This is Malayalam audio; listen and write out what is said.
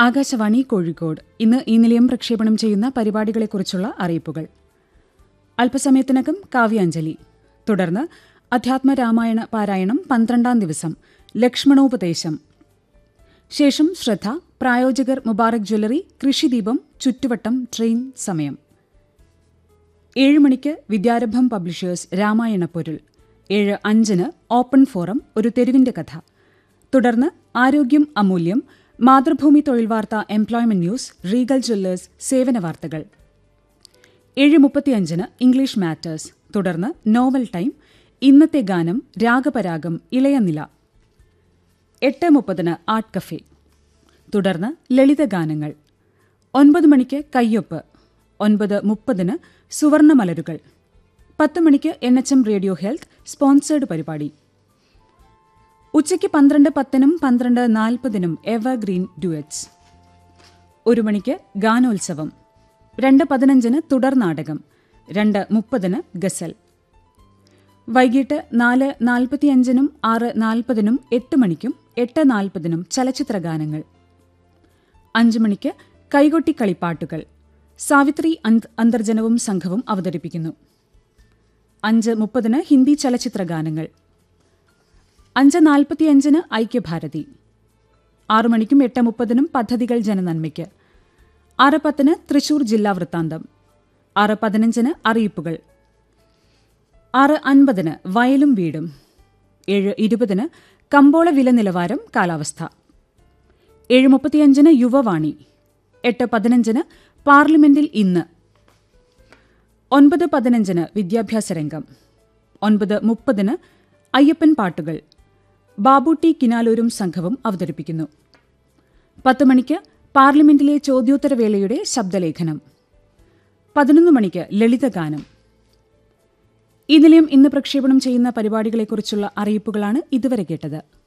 ആകാശവാണി കോഴിക്കോട് ഇന്ന് ഈ നിലയം പ്രക്ഷേപണം ചെയ്യുന്ന പരിപാടികളെക്കുറിച്ചുള്ള അറിയിപ്പുകൾ അല്പസമയത്തിനകം കാവ്യാഞ്ജലി തുടർന്ന് അധ്യാത്മ രാമായണ പാരായണം പന്ത്രണ്ടാം ദിവസം ലക്ഷ്മണോപദേശം ശേഷം ശ്രദ്ധ പ്രായോജകർ മുബാറക് ജ്വല്ലറി കൃഷിദീപം ചുറ്റുവട്ടം ട്രെയിൻ സമയം ഏഴ് മണിക്ക് വിദ്യാരംഭം പബ്ലിഷേഴ്സ് രാമായണ പൊരുൾ ഏഴ് അഞ്ചിന് ഓപ്പൺ ഫോറം ഒരു തെരുവിന്റെ കഥ തുടർന്ന് ആരോഗ്യം അമൂല്യം മാതൃഭൂമി തൊഴിൽ വാർത്ത എംപ്ലോയ്മെന്റ് ന്യൂസ് റീഗൽ ജ്വല്ലേഴ്സ് സേവന വാർത്തകൾ ഏഴ് മുപ്പത്തിയഞ്ചിന് ഇംഗ്ലീഷ് മാറ്റേഴ്സ് തുടർന്ന് നോവൽ ടൈം ഇന്നത്തെ ഗാനം രാഗപരാഗം ഇളയനില എട്ട് മുപ്പതിന് ആർട്ട് കഫേ തുടർന്ന് ലളിതഗാനങ്ങൾ ഒൻപത് മണിക്ക് കയ്യൊപ്പ് ഒൻപത് മുപ്പതിന് സുവർണമലരുകൾ പത്ത് മണിക്ക് N H M radio health sponsored പരിപാടി ഉച്ചയ്ക്ക് പന്ത്രണ്ട് പത്തിനും പന്ത്രണ്ട് നാൽപ്പതിനും എവർഗ്രീൻ ഡുവറ്റ്സ് ഒരു മണിക്ക് ഗാനോത്സവം രണ്ട് പതിനഞ്ചിന് തുടർ നാടകം രണ്ട് മുപ്പതിന് ഗസൽ വൈകിട്ട് നാല് നാൽപ്പത്തിയഞ്ചിനും ആറ് നാൽപ്പതിനും എട്ട് മണിക്കും എട്ട് നാൽപ്പതിനും ചലച്ചിത്ര ഗാനങ്ങൾ അഞ്ചു മണിക്ക് കൈകൊട്ടി കളിപ്പാട്ടുകൾ സാവിത്രി അന്തർജനവും സംഘവും അവതരിപ്പിക്കുന്നു അഞ്ച് മുപ്പതിന് ഹിന്ദി ചലച്ചിത്ര ഗാനങ്ങൾ അഞ്ച് നാൽപ്പത്തിയഞ്ചിന് ഐക്യഭാരതി ആറു മണിക്കും എട്ട് മുപ്പതിനും പദ്ധതികൾ ജനനന്മയ്ക്ക് ആറ് പത്തിന് തൃശൂർ ജില്ലാ വൃത്താന്തം ആറ് പതിനഞ്ചിന് അറിയിപ്പുകൾ ആറ് അൻപതിന് വയലും വീടും ഏഴ് ഇരുപതിന് കമ്പോള വില നിലവാരം കാലാവസ്ഥ ഏഴ് മുപ്പത്തിയഞ്ചിന് യുവവാണി എട്ട് പതിനഞ്ചിന് പാർലമെന്റിൽ ഇന്ന് ഒൻപത് പതിനഞ്ചിന് വിദ്യാഭ്യാസ രംഗം ഒൻപത് മുപ്പതിന് അയ്യപ്പൻ പാട്ടുകൾ ബാബുട്ടി കിനാലൂരും സംഘവും അവതരിപ്പിക്കുന്നു പത്ത് മണിക്ക് പാർലമെന്റിലെ ചോദ്യോത്തരവേളയുടെ ശബ്ദലേഖനം പതിനൊന്ന് മണിക്ക് ലളിതഗാനം ഈ നിലയം ഇന്ന് പ്രക്ഷേപണം ചെയ്യുന്ന പരിപാടികളെക്കുറിച്ചുള്ള അറിയിപ്പുകളാണ് ഇതുവരെ കേട്ടത്